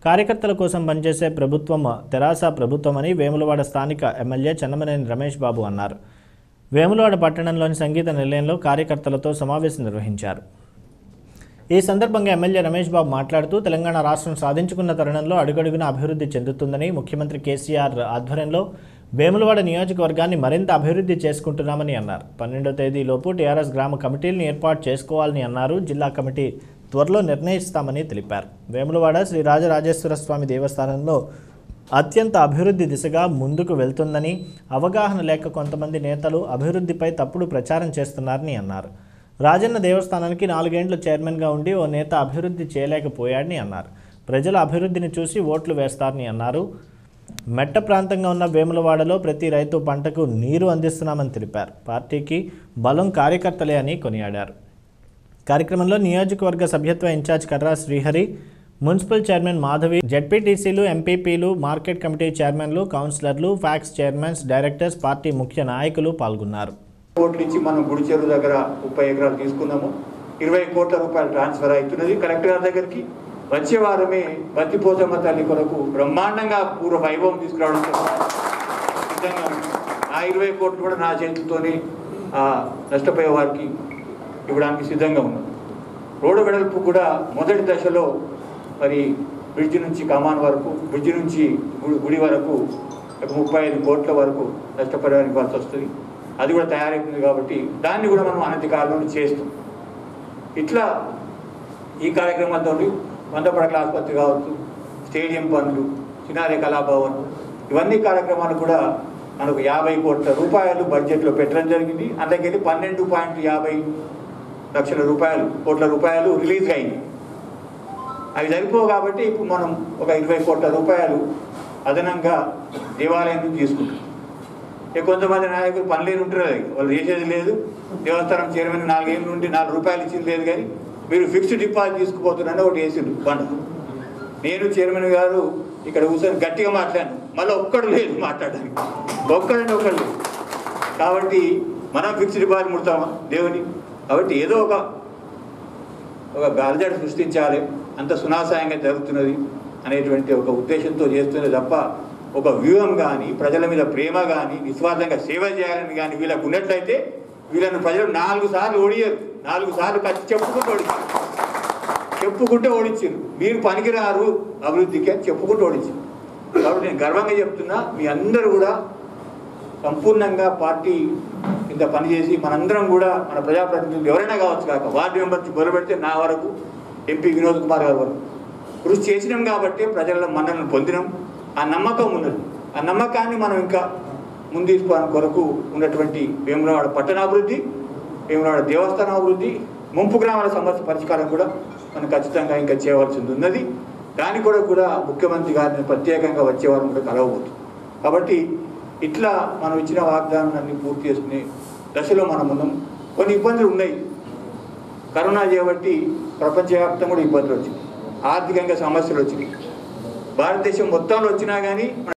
కార్యకర్తల కోసం పనిచేసే ప్రభుత్వం తెరాస ప్రభుత్వమని వేములవాడ స్థానిక ఎమ్మెల్యే చెన్నమనేని రమేష్ బాబు అన్నారు వేములవాడ పట్టణంలోని సంగీత నిలయంలో కార్యకర్తలతో సమావేశం నిర్వహించారు ఈ సందర్భంగా ఎమ్మెల్యే రమేష్ బాబు మాట్లాడుతూ తెలంగాణ రాష్ట్రం సాధించుకున్న తరుణంలో అడుగడుగున అభివృద్ధి చెందుతుందని ముఖ్యమంత్రి కేసీఆర్ ఆధ్వర్యంలో వేములవాడ నియోజకవర్గాన్ని మరింత అభివృద్ధి చేసుకుంటున్నామని అన్నారు పన్నెండో తేదీలోపు టీఆర్ఎస్ గ్రామ కమిటీలను ఏర్పాటు చేసుకోవాలని అన్నారు జిల్లా కమిటీ త్వరలో నిర్ణయిస్తామని తెలిపారు వేములవాడ శ్రీ రాజరాజేశ్వర స్వామి దేవస్థానంలో అత్యంత అభివృద్ధి దిశగా ముందుకు వెళ్తుందని అవగాహన లేక కొంతమంది నేతలు అభివృద్ధిపై తప్పుడు ప్రచారం చేస్తున్నారని అన్నారు రాజన్న దేవస్థానానికి నాలుగేండ్ల చైర్మన్గా ఉండి ఓ నేత అభివృద్ధి చేయలేకపోయాడని అన్నారు ప్రజల అభివృద్ధిని చూసి ఓట్లు వేస్తారని అన్నారు మెట్ట ప్రాంతంగా ఉన్న వేములవాడలో ప్రతి రైతు పంటకు నీరు అందిస్తున్నామని తెలిపారు పార్టీకి బలం కార్యకర్తలే అని కొనియాడారు కార్యక్రమంలో నియోజకవర్గ సభ్యత్వ incharge Karra Srihari municipal chairman Madhavi జడ్పీటీసీలు ఎంపీపీలు మార్కెట్ కమిటీ చైర్మన్లు కౌన్సిలర్లు ఫ్యాక్స్ చైర్మన్స్ డైరెక్టర్స్ పార్టీ ముఖ్య నాయకులు పాల్గొన్నారు కోట్ల నుంచి మనం గుడి చెరువు దగ్గర ముప్పై ఎకరాలు తీసుకున్నాము ఇరవై కోట్ల రూపాయలు ట్రాన్స్ఫర్ అవుతున్నది కలెక్టర్ గారి దగ్గరికి వచ్చే వారమే బతిపోతమ్మ తల్లి కొరకు బ్రహ్మాండంగా పూర్వ వైభవం తీసుకురావడం కోసం సిద్ధంగా ఉన్నాం. ఆ ఇరవై కోట్లు కూడా నా చేతులతోనే ఆ నష్టపోయే వారికి ఇవ్వడానికి సిద్ధంగా ఉన్నాం రోడ్డు వెడల్పు కూడా మొదటి దశలో మరి బ్రిడ్జి నుంచి కమాన్ వరకు బ్రిడ్జి నుంచి గుడి గుడి వరకు ఒక ముప్పై ఐదు కోట్ల వరకు నష్టపడడానికి ఇవ్వాల్సి వస్తుంది అది కూడా తయారైతుంది కాబట్టి దాన్ని కూడా మనం అనతి కాలంలో చేస్తాం ఇట్లా ఈ కార్యక్రమాలతో వంద పడకల ఆసుపత్రి కావచ్చు స్టేడియం పనులు చిన్నారి కళాభవన్ ఇవన్నీ కార్యక్రమాలు కూడా మనకు యాభై కోట్ల రూపాయలు బడ్జెట్లో పెట్టడం జరిగింది అందుకెళ్ళి పన్నెండు పాయింట్ యాభై లక్షల రూపాయలు కోట్ల రూపాయలు రిలీజ్ అయింది అవి సరిపోవు కాబట్టి ఇప్పుడు మనం ఒక ఇరవై కోట్ల రూపాయలు అదనంగా దేవాలయం నుంచి తీసుకుంటాం ఇక కొంతమంది నాయకులు పనిలేని ఉంటారు అది. వాళ్ళు చేసేది లేదు దేవస్థానం చైర్మన్ నాలుగేళ్ళ నుండి నాలుగు రూపాయలు ఇచ్చింది లేదు కానీ మీరు ఫిక్స్డ్ డిపాజిట్ తీసుకుపోతున్నారని ఒకటి వేసిండు బండ నేను చైర్మన్ గారు ఇక్కడ కూర్చొని గట్టిగా మాట్లాడాను మళ్ళీ ఒక్కడు లేదు మాట్లాడడానికి ఒక్కడంటే ఒకడు లేదు కాబట్టి మనం ఫిక్స్డ్ డిపాజిట్ ముడతామా దేవుని కాబట్టి ఏదో ఒక ఒక గాలిజాడు సృష్టించాలి అంత సునాసాయంగా జరుగుతున్నది అనేటువంటి ఒక ఉద్దేశంతో చేస్తున్నది తప్ప ఒక వ్యూహం కానీ ప్రజల మీద ప్రేమ కానీ నిస్వార్థంగా సేవ చేయాలని కానీ వీళ్ళకు ఉన్నట్లయితే వీళ్ళని ప్రజలు నాలుగు సార్లు ఓడియారు నాలుగు సార్లు ఖర్చు చెప్పుకుంటూ ఓడించారు చెప్పుకుంటే ఓడించారు మీరు పనికిరారు అభివృద్ధికి అని చెప్పుకుంటూ ఓడించారు కాబట్టి నేను గర్వంగా చెప్తున్నా మీ అందరూ కూడా సంపూర్ణంగా పార్టీ కింద పనిచేసి మనందరం కూడా మన ప్రజాప్రతినిధులు ఎవరైనా కావచ్చు కాక వార్డు మెంబర్ నుంచి మొదలు పెడితే నా వరకు ఎంపీ వినోద్ కుమార్ గారి వరకు కృషి చేసినాం కాబట్టి ప్రజల మన్నలను పొందినాం ఆ నమ్మకం ఉన్నది ఆ నమ్మకాన్ని మనం ఇంకా ముందు తీసుకోవడం కొరకు ఉన్నటువంటి వేములవాడ పట్టణాభివృద్ధి వేములవాడ దేవస్థానం అభివృద్ధి ముంపు గ్రామాల సమస్య పరిష్కారం కూడా మనం ఖచ్చితంగా ఇంకా చేయవలసింది ఉన్నది దాని కూడా కూడా ముఖ్యమంత్రి గారిని ప్రత్యేకంగా వచ్చే వారం కూడా కలవబోతుంది కాబట్టి ఇట్లా మనం ఇచ్చిన వాగ్దానాన్ని పూర్తి చేసుకునే దశలో మనం ఉన్నాం కొన్ని ఇబ్బందులు ఉన్నాయి కరోనా చేయబట్టి ప్రపంచవ్యాప్తంగా కూడా ఇబ్బందులు వచ్చినాయి ఆర్థికంగా సమస్యలు వచ్చినాయి భారతదేశం మొత్తంలో వచ్చినా కానీ